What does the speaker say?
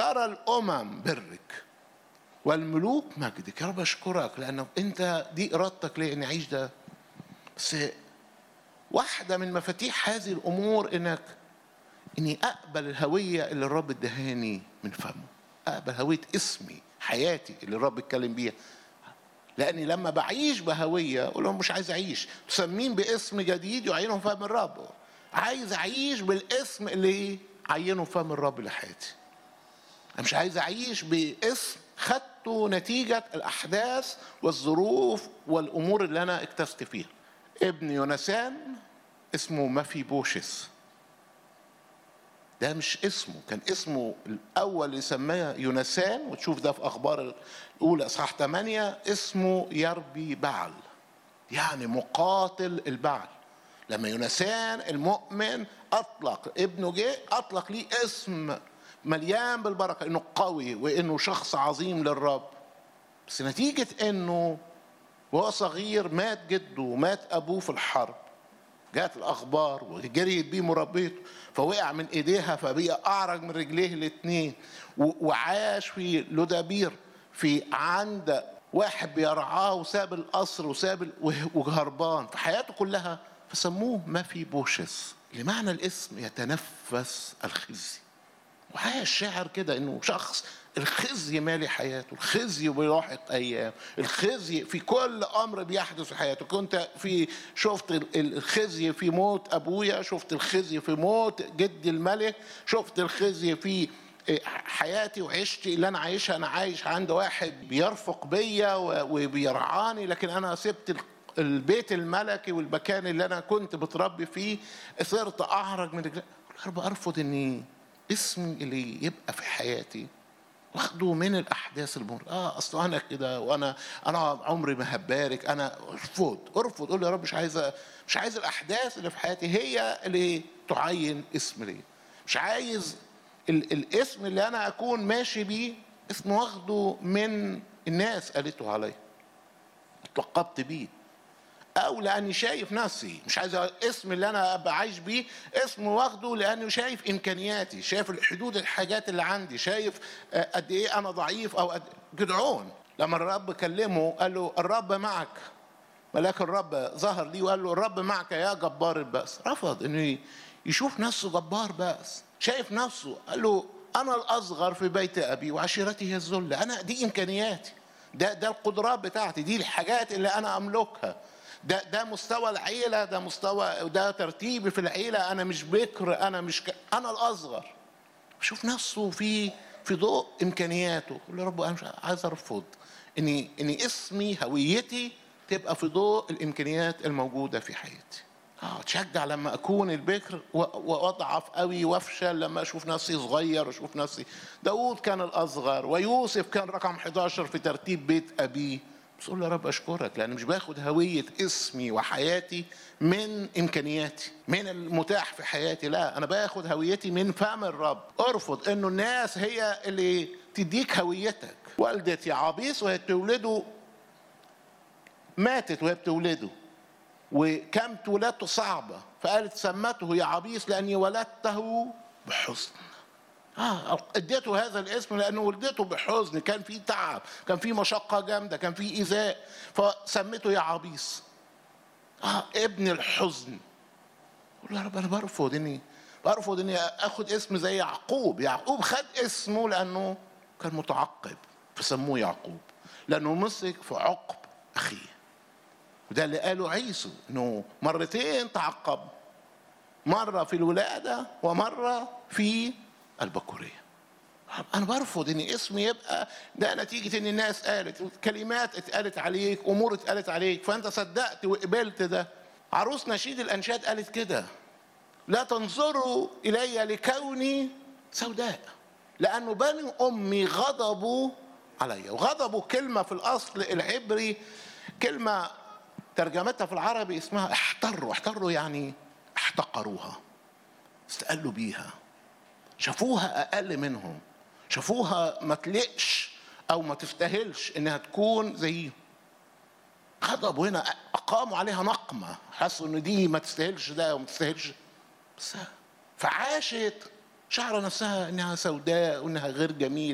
ترى الامم برك والملوك مجدك يا رب اشكرك لانه انت دي ارادتك ليه اني اعيش ده بس واحده من مفاتيح هذه الامور انك اني اقبل الهويه اللي الرب ادهاني من فمه اقبل هويه اسمي حياتي اللي الرب اتكلم بيها لاني لما بعيش بهويه اقول لهم مش عايز اعيش تسمين باسم جديد يعينهم فم الرب عايز اعيش بالاسم اللي عينه فم الرب لحياتي انا مش عايز اعيش باسم خدته نتيجه الاحداث والظروف والامور اللي انا اكتست فيها ابن يونسان اسمه مافي بوشس ده مش اسمه كان اسمه الاول اللي سماه يونسان وتشوف ده في اخبار الاولى اصحاح 8 اسمه يربي بعل يعني مقاتل البعل لما يونسان المؤمن اطلق ابنه جه اطلق ليه اسم مليان بالبركه انه قوي وانه شخص عظيم للرب بس نتيجه انه وهو صغير مات جده ومات ابوه في الحرب جاءت الاخبار وجريت بيه مربيته فوقع من ايديها فبقى اعرج من رجليه الاثنين وعاش في لودابير في عند واحد بيرعاه وساب القصر وساب وهربان في حياته كلها فسموه ما في بوشس لمعنى الاسم يتنفس الخزي وعاش شاعر كده انه شخص الخزي مالي حياته الخزي بيلاحق ايام الخزي في كل امر بيحدث في حياته كنت في شفت الخزي في موت ابويا شفت الخزي في موت جدي الملك شفت الخزي في حياتي وعيشتي اللي انا عايشها انا عايش عند واحد بيرفق بيا وبيرعاني لكن انا سبت البيت الملكي والمكان اللي انا كنت بتربي فيه صرت اعرج من رجلي رب ارفض اني اسمي اللي يبقى في حياتي واخده من الاحداث المر اه اصل انا كده وانا انا عمري ما هبارك انا ارفض ارفض قول يا رب مش عايز مش عايز الاحداث اللي في حياتي هي اللي تعين اسم لي مش عايز ال الاسم اللي انا اكون ماشي بيه اسم واخده من الناس قالته عليا اتلقبت بيه او لاني شايف نفسي مش عايز اسم اللي انا ابقى عايش بيه اسم واخده لانه شايف امكانياتي شايف الحدود الحاجات اللي عندي شايف قد ايه انا ضعيف او قد جدعون لما الرب كلمه قال له الرب معك ملاك الرب ظهر ليه وقال له الرب معك يا جبار البأس رفض انه يشوف نفسه جبار بأس شايف نفسه قال له انا الاصغر في بيت ابي وعشيرتي هي الذل انا دي امكانياتي ده ده القدرات بتاعتي دي الحاجات اللي انا املكها ده ده مستوى العيله ده مستوى ده ترتيبي في العيله انا مش بكر انا مش ك... انا الاصغر شوف نفسه في في ضوء امكانياته يقول يا رب انا مش عايز ارفض اني اني اسمي هويتي تبقى في ضوء الامكانيات الموجوده في حياتي اه تشجع لما اكون البكر واضعف قوي وافشل لما اشوف نفسي صغير واشوف نفسي داود كان الاصغر ويوسف كان رقم 11 في ترتيب بيت ابيه بس اقول يا رب اشكرك لان مش باخد هويه اسمي وحياتي من امكانياتي من المتاح في حياتي لا انا باخد هويتي من فم الرب ارفض انه الناس هي اللي تديك هويتك والدتي عابيس وهي بتولده ماتت وهي بتولده وكانت ولادته صعبة فقالت سمته يا عبيس لأني ولدته بحزن اه اديته هذا الاسم لانه ولدته بحزن كان في تعب كان في مشقه جامده كان في ايذاء فسميته يا عبيس اه ابن الحزن قول يا رب انا برفض اني برفض اني اخد اسم زي يعقوب يعقوب خد اسمه لانه كان متعقب فسموه يعقوب لانه مسك في عقب اخيه وده اللي قاله عيسو انه مرتين تعقب مره في الولاده ومره في البكوريه انا برفض ان اسمي يبقى ده نتيجه ان الناس قالت كلمات اتقالت عليك امور اتقالت عليك فانت صدقت وقبلت ده عروس نشيد الانشاد قالت كده لا تنظروا الي لكوني سوداء لانه بني امي غضبوا علي وغضبوا كلمه في الاصل العبري كلمه ترجمتها في العربي اسمها احتروا احتروا يعني احتقروها استقلوا بيها شافوها اقل منهم شافوها ما تلقش او ما تستاهلش انها تكون زيهم غضبوا هنا اقاموا عليها نقمه حسوا ان دي ما تستاهلش ده وما تستاهلش بس فعاشت شعر نفسها انها سوداء وانها غير جميله